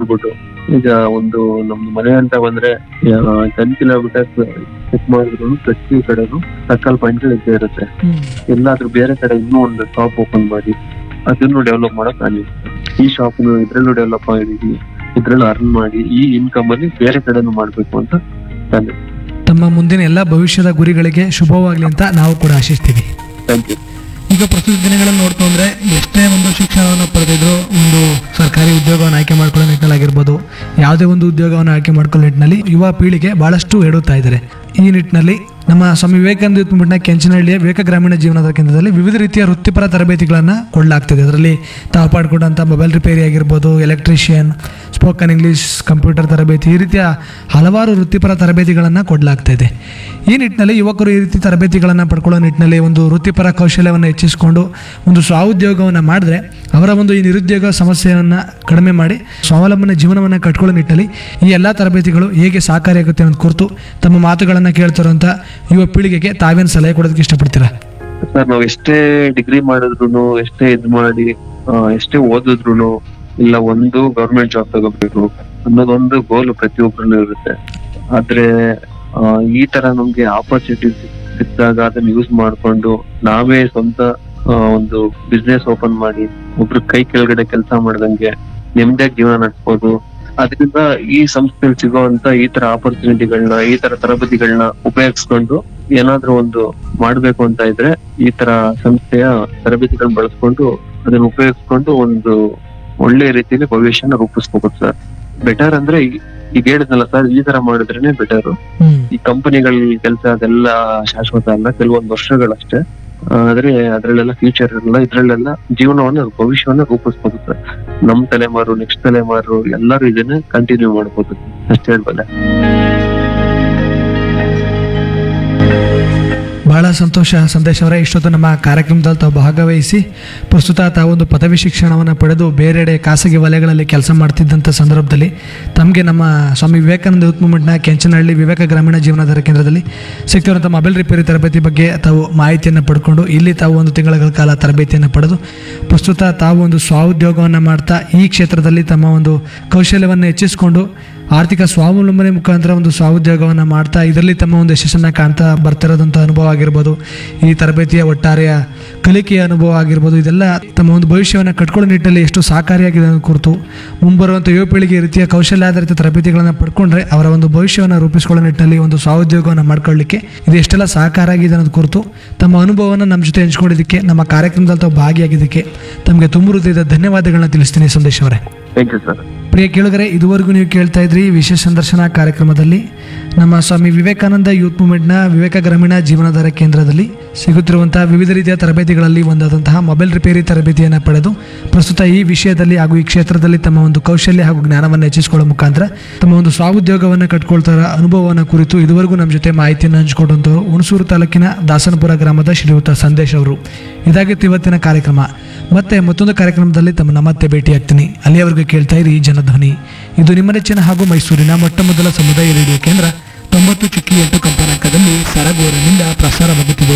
ಮಾಡ್ಬಿಟ್ಟು ಈಗ ಒಂದು ನಮ್ದು ಮನೆ ಅಂತ ಬಂದ್ರೆ ಟೆನ್ ಕಿಲೋಮೀಟರ್ಸ್ ಚೆಕ್ ಮಾಡಿದ್ರು ಪ್ರತಿ ಕಡೆನು ಸರ್ಕಲ್ ಪಾಯಿಂಟ್ ಇದ್ದೇ ಇರುತ್ತೆ ಹ್ಮ್. ಎಲ್ಲಾದ್ರೂ ಬೇರೆ ಕಡೆ ಇನ್ನೂ ಒಂದು ಶಾಪ್ ಓಪನ್ ಮಾಡಿ ಅದನ್ನು ಡೆವಲಪ್ ಮಾಡಕ್ ನಾನು ಈ ಶಾಪ್ ಇದ್ರಲ್ಲೂ ಡೆವಲಪ್ ಮಾಡಿದೀವಿ ಇದ್ರಲ್ಲೂ ಅರ್ನ್ ಮಾಡಿ ಈ ಇನ್ಕಮ್ ಅಲ್ಲಿ ಬೇರೆ ಕಡೆನೂ ಮಾಡ್ಬೇಕು ಅಂತ ನಾನು ತಮ್ಮ ಮುಂದಿನ ಎಲ್ಲ ಭವಿಷ್ಯದ ಗುರಿಗಳಿಗೆ ಶುಭವಾಗಲಿ ಅಂತ ನಾವು ಕೂಡ ಆಶಿಸ್ತೀವಿ ಥ್ಯಾಂಕ್ ಯು ಈಗ ಪ್ರಸ್ತುತ ದಿನಗಳಲ್ಲಿ ನೋಡ್ಕೊಂಡ್ರೆ ಎಷ್ಟೇ ಒಂದು ಶಿಕ್ಷಣವನ್ನು ಪಡೆದಿದ್ರು ಒಂದು ಸರ್ಕಾರಿ ಉದ್ಯೋಗವನ್ನು ಆಯ್ಕೆ ಮಾಡ್ಕೊಳ್ಳೋ ನಿಟ್ಟಿನಲ್ಲಾಗಿರ್ಬೋದು ಯಾವುದೇ ಒಂದು ಉದ್ಯೋಗವನ್ನು ಆಯ್ಕೆ ಮಾಡ್ಕೊಳ್ಳೋ ನಿಟ್ಟಿನಲ್ಲಿ ಯುವ ಪೀಳಿಗೆ ಬಹಳಷ್ಟು ಹೇಳುತ್ತಾ ಇದ್ದಾರೆ ಈ ನಿಟ್ಟಿನಲ್ಲಿ ನಮ್ಮ ಸ್ವಾಮಿ ವಿವೇಕಾನಂದ ಯುತ್ಮಠ ಕೆಂಚನಹಳ್ಳಿಯ ವಿವೇಕ ಗ್ರಾಮೀಣ ಜೀವನದ ಕೇಂದ್ರದಲ್ಲಿ ವಿವಿಧ ರೀತಿಯ ವೃತ್ತಿಪರ ತರಬೇತಿಗಳನ್ನು ಕೊಡಲಾಗ್ತಿದೆ ಅದರಲ್ಲಿ ತಾವು ಪಾಡ್ಕೊಂಡಂಥ ಮೊಬೈಲ್ ರಿಪೇರಿ ಆಗಿರ್ಬೋದು ಎಲೆಕ್ಟ್ರಿಷಿಯನ್ ಸ್ಪೋಕನ್ ಇಂಗ್ಲೀಷ್ ಕಂಪ್ಯೂಟರ್ ತರಬೇತಿ ಈ ರೀತಿಯ ಹಲವಾರು ವೃತ್ತಿಪರ ತರಬೇತಿಗಳನ್ನು ಕೊಡಲಾಗ್ತಾ ಇದೆ ಈ ನಿಟ್ಟಿನಲ್ಲಿ ಯುವಕರು ಈ ರೀತಿ ತರಬೇತಿಗಳನ್ನು ಪಡ್ಕೊಳ್ಳೋ ನಿಟ್ಟಿನಲ್ಲಿ ಒಂದು ವೃತ್ತಿಪರ ಕೌಶಲ್ಯವನ್ನು ಹೆಚ್ಚಿಸಿಕೊಂಡು ಒಂದು ಸ್ವಾಉದ್ಯೋಗವನ್ನು ಮಾಡಿದ್ರೆ ಅವರ ಒಂದು ಈ ನಿರುದ್ಯೋಗ ಸಮಸ್ಯೆಯನ್ನು ಕಡಿಮೆ ಮಾಡಿ ಸ್ವಾವಲಂಬನೆ ಜೀವನವನ್ನು ಕಟ್ಕೊಳ್ಳೋ ನಿಟ್ಟಿನಲ್ಲಿ ಈ ಎಲ್ಲ ತರಬೇತಿಗಳು ಹೇಗೆ ಸಹಕಾರಿಯಾಗುತ್ತೆ ಅನ್ನೋದು ಕುರಿತು ತಮ್ಮ ಮಾತುಗಳನ್ನು ಕೇಳ್ತಿರುವಂಥ ಯುವ ಪೀಳಿಗೆಗೆ ತಾವೇನು ಸಲಹೆ ಕೊಡೋದಕ್ಕೆ ಇಷ್ಟಪಡ್ತೀರಾ ಸರ್ ನಾವ್ ಎಷ್ಟೇ ಡಿಗ್ರಿ ಮಾಡಿದ್ರು ಎಷ್ಟೇ ಇದ್ ಮಾಡಿ ಆ, ಎಷ್ಟೇ ಓದಿದ್ರು ಇಲ್ಲ ಒಂದು ಗೌರ್ಮೆಂಟ್ ಜಾಬ್ ತಗೋಬೇಕು ಅನ್ನೋದೊಂದು ಗೋಲ್ ಪ್ರತಿಯೊಬ್ಬರಲ್ಲೂ ಇರುತ್ತೆ ಆದ್ರೆ ಆ, ಈ ತರ ನಮ್ಗೆ ಆಪರ್ಚುನಿಟಿ ಸಿಕ್ಕಿದಾಗ ಅದನ್ನ ಯೂಸ್ ಮಾಡ್ಕೊಂಡು ನಾವೇ ಸ್ವಂತ ಆ, ಒಂದು ಬಿಸ್ನೆಸ್ ಓಪನ್ ಮಾಡಿ ಒಬ್ರು ಕೈ ಕೆಳಗಡೆ ಕೆಲಸ ಮಾಡ್ದಂಗೆ ನೆಮ್ಮದಿಯಾಗಿ ಜೀವನ ನಡೆಸ್ಬೋದು ಅದರಿಂದ ಈ ಸಂಸ್ಥೆಯಲ್ಲಿ ಸಿಗೋಂತ ಈ ತರ ಆಪರ್ಚುನಿಟಿಗಳನ್ನ ಈ ತರ ತರಬೇತಿಗಳನ್ನ ಉಪಯೋಗಿಸ್ಕೊಂಡು ಏನಾದ್ರೂ ಒಂದು ಮಾಡ್ಬೇಕು ಅಂತ ಇದ್ರೆ ಈ ತರ ಸಂಸ್ಥೆಯ ತರಬೇತಿಗಳನ್ನ ಬಳಸ್ಕೊಂಡು ಅದನ್ನ ಉಪಯೋಗಿಸ್ಕೊಂಡು ಒಂದು ಒಳ್ಳೆ ರೀತಿಯಲ್ಲಿ ಭವಿಷ್ಯನ ರೂಪಿಸ್ಕೋಬಹುದು ಸರ್ ಬೆಟರ್ ಅಂದ್ರೆ ಈ- ಈಗ ಹೇಳಿದ್ನಲ್ಲ ಸರ್ ಈ ತರ ಮಾಡಿದ್ರೇನೆ ಬೆಟರ್ ಹ್ಮ್ ಈ ಕಂಪನಿಗಳ ಕೆಲಸ ಅದೆಲ್ಲ ಶಾಶ್ವತ ಅಲ್ಲ ಕೆಲವೊಂದು ವರ್ಷಗಳಷ್ಟೇ ಆ, ಆದ್ರೆ ಅದ್ರಲ್ಲೆಲ್ಲ ಫ್ಯೂಚರ್ ಇರಲ್ಲ ಇದ್ರಲ್ಲೆಲ್ಲ ಜೀವನವನ್ನ ಭವಿಷ್ಯವನ್ನ ರೂಪಿಸ್ಬೋದು ಸರ್ ನಮ್ ತಲೆಮಾರು ನೆಕ್ಸ್ಟ್ ತಲೆಮಾರು ಎಲ್ಲರೂ ಇದನ್ನ ಕಂಟಿನ್ಯೂ ಮಾಡ್ಬೋದು ಅಷ್ಟೇ ಹೇಳ್ಬಲ್ಲೆ ಬಹಳ ಸಂತೋಷ ಸಂದೇಶ್ ಅವರೇ ಇಷ್ಟೊತ್ತು ನಮ್ಮ ಕಾರ್ಯಕ್ರಮದಲ್ಲಿ ತಾವು ಭಾಗವಹಿಸಿ ಪ್ರಸ್ತುತ ತಾವೊಂದು ಪದವಿ ಶಿಕ್ಷಣವನ್ನು ಪಡೆದು ಬೇರೆಡೆ ಖಾಸಗಿ ವಲಯಗಳಲ್ಲಿ ಕೆಲಸ ಮಾಡ್ತಿದ್ದಂಥ ಸಂದರ್ಭದಲ್ಲಿ ತಮಗೆ ನಮ್ಮ ಸ್ವಾಮಿ ವಿವೇಕಾನಂದ ಯೂತ್ ಮೂವ್ಮೆಂಟ್ನ ಕೆಂಚನಹಳ್ಳಿ ವಿವೇಕ ಗ್ರಾಮೀಣ ಜೀವನಾಧಾರ ಕೇಂದ್ರದಲ್ಲಿ ಸಿಗ್ತಿರುವಂಥ ಮೊಬೈಲ್ ರಿಪೇರಿ ತರಬೇತಿ ಬಗ್ಗೆ ತಾವು ಮಾಹಿತಿಯನ್ನು ಪಡ್ಕೊಂಡು ಇಲ್ಲಿ ತಾವು ಒಂದು ತಿಂಗಳ ಕಾಲ ತರಬೇತಿಯನ್ನು ಪಡೆದು ಪ್ರಸ್ತುತ ತಾವು ಒಂದು ಸ್ವಾಉದ್ಯೋಗವನ್ನು ಮಾಡ್ತಾ ಈ ಕ್ಷೇತ್ರದಲ್ಲಿ ತಮ್ಮ ಒಂದು ಕೌಶಲ್ಯವನ್ನು ಹೆಚ್ಚಿಸಿಕೊಂಡು ಆರ್ಥಿಕ ಸ್ವಾವಲಂಬನೆ ಮುಖಾಂತರ ಒಂದು ಸ್ವಾಉದ್ಯೋಗವನ್ನು ಮಾಡ್ತಾ ಇದರಲ್ಲಿ ತಮ್ಮ ಒಂದು ಯಶಸ್ಸನ್ನು ಕಾಣ್ತಾ ಬರ್ತಿರೋದಂಥ ಅನುಭವ ಆಗಿರ್ಬೋದು ಈ ತರಬೇತಿಯ ಒಟ್ಟಾರೆಯ ಕಲಿಕೆಯ ಅನುಭವ ಆಗಿರ್ಬೋದು ಇದೆಲ್ಲ ತಮ್ಮ ಒಂದು ಭವಿಷ್ಯವನ್ನು ಕಟ್ಕೊಳ್ಳೋ ನಿಟ್ಟಿನಲ್ಲಿ ಎಷ್ಟು ಸಹಕಾರಿಯಾಗಿದೆ ಅನ್ನೋ ಕುರಿತು ಮುಂಬರುವಂಥ ಯುವ ಪೀಳಿಗೆ ಈ ರೀತಿಯ ಕೌಶಲ್ಯಾಧಾರಿತ ತರಬೇತಿಗಳನ್ನು ಪಡ್ಕೊಂಡ್ರೆ ಅವರ ಒಂದು ಭವಿಷ್ಯವನ್ನು ರೂಪಿಸ್ಕೊಳ್ಳೋ ನಿಟ್ಟಿನಲ್ಲಿ ಒಂದು ಸ್ವಾಉದ್ಯೋಗವನ್ನು ಮಾಡ್ಕೊಳ್ಳಿಕ್ಕೆ ಇದು ಎಷ್ಟೆಲ್ಲ ಸಹಕಾರ ಆಗಿದೆ ಅನ್ನೋದು ಕುರಿತು ತಮ್ಮ ಅನುಭವವನ್ನು ನಮ್ಮ ಜೊತೆ ಹಂಚ್ಕೊಂಡಿದ್ದಕ್ಕೆ ನಮ್ಮ ಕಾರ್ಯಕ್ರಮದಲ್ಲಿ ತಾವು ಭಾಗಿಯಾಗಿದ್ದಕ್ಕೆ ತಮಗೆ ತುಂಬ ಹೃದಯದ ಧನ್ಯವಾದಗಳನ್ನ ತಿಳಿಸ್ತೀನಿ ಸಂದೇಶ್ ಅವರೇ ಥ್ಯಾಂಕ್ ಯು ಸರ್ ಪ್ರಿಯ ಕೇಳುಗರೆ ಇದುವರೆಗೂ ನೀವು ಕೇಳ್ತಾ ಇದ್ರಿ ವಿಶೇಷ ಸಂದರ್ಶನ ಕಾರ್ಯಕ್ರಮದಲ್ಲಿ ನಮ್ಮ ಸ್ವಾಮಿ ವಿವೇಕಾನಂದ ಯೂತ್ ಮೂವ್ಮೆಂಟ್ನ ವಿವೇಕ ಗ್ರಾಮೀಣ ಜೀವನಾಧಾರ ಕೇಂದ್ರದಲ್ಲಿ ಸಿಗುತ್ತಿರುವಂತಹ ವಿವಿಧ ರೀತಿಯ ತರಬೇತಿಗಳಲ್ಲಿ ಒಂದಾದಂತಹ ಮೊಬೈಲ್ ರಿಪೇರಿ ತರಬೇತಿಯನ್ನು ಪಡೆದು ಪ್ರಸ್ತುತ ಈ ವಿಷಯದಲ್ಲಿ ಹಾಗೂ ಈ ಕ್ಷೇತ್ರದಲ್ಲಿ ತಮ್ಮ ಒಂದು ಕೌಶಲ್ಯ ಹಾಗೂ ಜ್ಞಾನವನ್ನು ಹೆಚ್ಚಿಸಿಕೊಳ್ಳೋ ಮುಖಾಂತರ ತಮ್ಮ ಒಂದು ಸ್ವಾಉದ್ಯೋಗವನ್ನು ಕಟ್ಕೊಳ್ತಾರ ಅನುಭವವನ್ನು ಕುರಿತು ಇದುವರೆಗೂ ನಮ್ಮ ಜೊತೆ ಮಾಹಿತಿಯನ್ನು ಹಂಚಿಕೊಂಡಂಥವ್ರು ಹುಣಸೂರು ತಾಲೂಕಿನ ದಾಸನಪುರ ಗ್ರಾಮದ ಶ್ರೀಯುತ ಸಂದೇಶ್ ಅವರು ಇದಾಗಿತ್ತು ಇವತ್ತಿನ ಕಾರ್ಯಕ್ರಮ ಮತ್ತೆ ಮತ್ತೊಂದು ಕಾರ್ಯಕ್ರಮದಲ್ಲಿ ತಮ್ಮನ್ನ ಮತ್ತೆ ಭೇಟಿಯಾಗ್ತೀನಿ ಅಲ್ಲಿಯವರೆಗೂ ಕೇಳ್ತಾ ಇರಿ ಜನಧ್ವನಿ ಇದು ನಿಮ್ಮ ನೆಚ್ಚಿನ ಹಾಗೂ ಮೈಸೂರಿನ ಮೊಟ್ಟ ಮೊದಲ ಸಮುದಾಯ ರೇಡಿಯೋ ಕೇಂದ್ರ ತೊಂಬತ್ತು ಚುಕ್ಕಿ ಎಂಟು ಕಂಪನಾಂಕದಲ್ಲಿ ಸರಗೂರಿನಿಂದ ಪ್ರಸಾರವಾಗುತ್ತಿದೆ